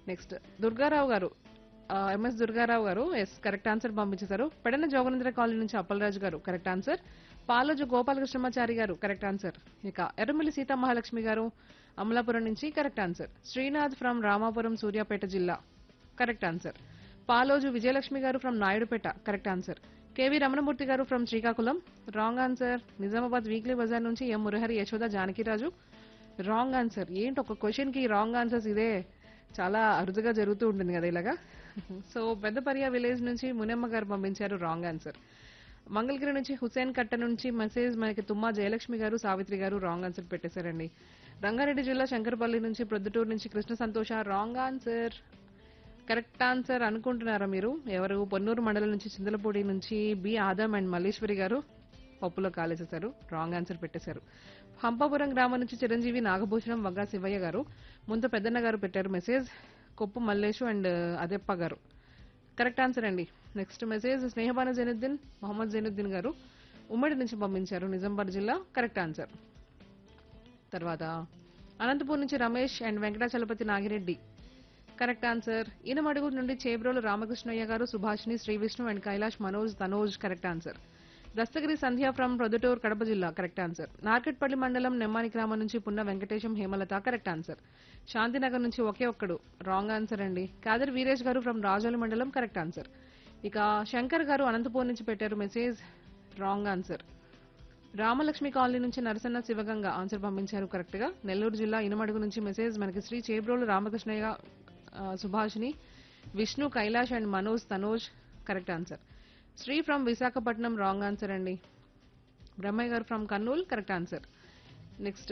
next Durgarao గారు MS Durgarao గారు yes correct answer పంపించేశారు పెడన జోగనేంద్ర కాలనీ నుంచి అప్పలరాజు గారు కరెక్ట్ ఆన్సర్ పాలోజు గోపాలకృష్ణమాచారి గారు కరెక్ట్ ఆన్సర్ ఇక ఎర్రమిల్లి సీతా మహాలక్ష్మి గారు అమలాపురం నుంచి correct answer Srinath from Ramapuram Suryapet జిల్లా కరెక్ట్ ఆన్సర్ పాలోజు విజయలక్ష్మి గారు from Naidupeta correct answer KV Ramanamurthy గారు from Srikakulam wrong answer Nizamabad weekly bazaar నుంచి M Murahari Yashoda Janakiraju wrong answer ఏంటి ఒక క్వశ్చన్ కి రాంగ్ ఆన్సర్స్ ఇదే చాలా అరుదుగా జరుగుతూ ఉంటుంది కదా ఇలాగా సో పెద్దపరియా విలేజ్ నుంచి మునమ్మ గారు పంపించారు రాంగ్ ఆన్సర్ మంగళగిరి నుంచి హుసేన్ కట్ట నుంచి మెసేజ్ మనకి తుమ్మా జయలక్ష్మి గారు సావిత్రి గారు రాంగ్ ఆన్సర్ పెట్టేశారండి రంగారెడ్డి జిల్లా శంకరపల్లి నుంచి ప్రొద్దుటూరు నుంచి కృష్ణ సంతోష రాంగ్ ఆన్సర్ కరెక్ట్ ఆన్సర్ అనుకుంటున్నారా మీరు ఎవరు పొన్నూరు మండలం నుంచి చింతలపూడి నుంచి బి ఆదమ్ అండ్ మల్లేశ్వరి గారు పప్పులో కాలేసేశారు రాంగ్ ఆన్సర్ పెట్టేశారు హంపాపురం గ్రామం నుంచి చిరంజీవి నాగభూషణం వగ్గా శివయ్య గారు ముందు పెద్దన్న గారు పెట్టారు మెసేజ్ కొప్పు మల్లేషు అండ్ అదెప్ప గారు కరెక్ట్ ఆన్సర్ అండి నెక్స్ట్ మెసేజ్ స్నేహబాన జైనుద్దీన్ మొహమ్మద్ జైనుద్దీన్ గారు ఉమ్మడి నుంచి పంపించారు నిజామాబాద్ జిల్లా కరెక్ట్ ఆన్సర్ తర్వాత అనంతపూర్ నుంచి Ramesh and Venkatachalapathi Nagireddy correct answer Enamadugu నుండి చేబ్రోలు రామకృష్ణయ్య గారు Subhashini Shri Vishnu and Kailash Manoj Tanoj correct answer Dastagiri Sandhya from Proddatur Kadapa జిల్లా కరెక్ట్ ఆన్సర్ నార్కెట్పల్లి మండలం నెమ్మాని గ్రామం నుంచి పున్న వెంకటేశం హేమలత కరెక్ట్ ఆన్సర్ శాంతినగర్ నుంచి ఒకే ఒక్కడు రాంగ్ ఆన్సర్ అండి కాదర్ వీరేష్ గారు ఫ్రమ్ రాజోలి మండలం కరెక్ట్ ఆన్సర్ ఇక శంకర్ గారు అనంతపూర్ నుంచి పెట్టారు message wrong answer Ramalakshmi colony నుంచి నరసన్న శివగంగ ఆన్సర్ పంపించారు కరెక్ట్ గా నెల్లూరు జిల్లా ఇనమడుగు నుంచి మెసేజ్ మనకి శ్రీ చేబ్రోలు రామకృష్ణయ్య ఆ, Subhashini Vishnu Kailash and Manoj Tanoj correct answer Shri from Visakhapatnam wrong answer అండి బ్రహ్మయ్య గారు from Kurnool correct answer next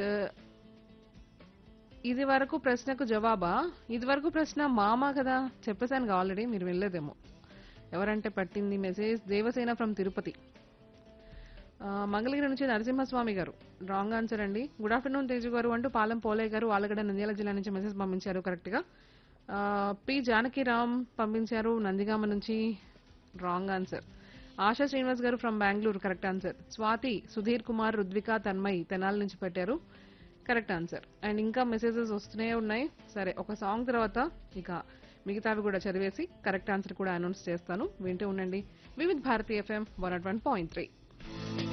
ఇది వరకు ప్రశ్నకు జవాబా ఇది వరకు ప్రశ్న మామ కదా చెప్పేశాను ఆల్రెడీ మీరు వెళ్ళలేదేమో ఎవరంటే పట్టింది మెసేజ్ దేవసేన ఫ్రమ్ తిరుపతి ఆ, మంగళగిరి నుంచి నరసింహస్వామి గారు రాంగ్ ఆన్సర్ అండి గుడ్ ఆఫ్టర్నూన్ తేజు గారు అంటూ పాలెం పోలయ్య గారు ఆలగడ్డ నంద్యాల జిల్లా నుంచి మెసేజ్ పంపించారు కరెక్ట్ గా ఆ, పి జానకిరామ్ పంపించారు నందిగామ నుంచి రాంగ్ ఆన్సర్ ఆశా శ్రీనివాస్ గారు from Bengaluru correct answer Swathi Sudheer Kumar Rudvika Tanmay Tenali నుంచి పెట్టారు కరెక్ట్ ఆన్సర్ అండ్ ఇంకా మెసేజెస్ వస్తూనే ఉన్నాయి సరే ఒక సాంగ్ తర్వాత ఇక మిగతావి కూడా చదివేసి కరెక్ట్ ఆన్సర్ కూడా అనౌన్స్ చేస్తాను వింటూ ఉండండి Vividh Bharati FM one naught one point three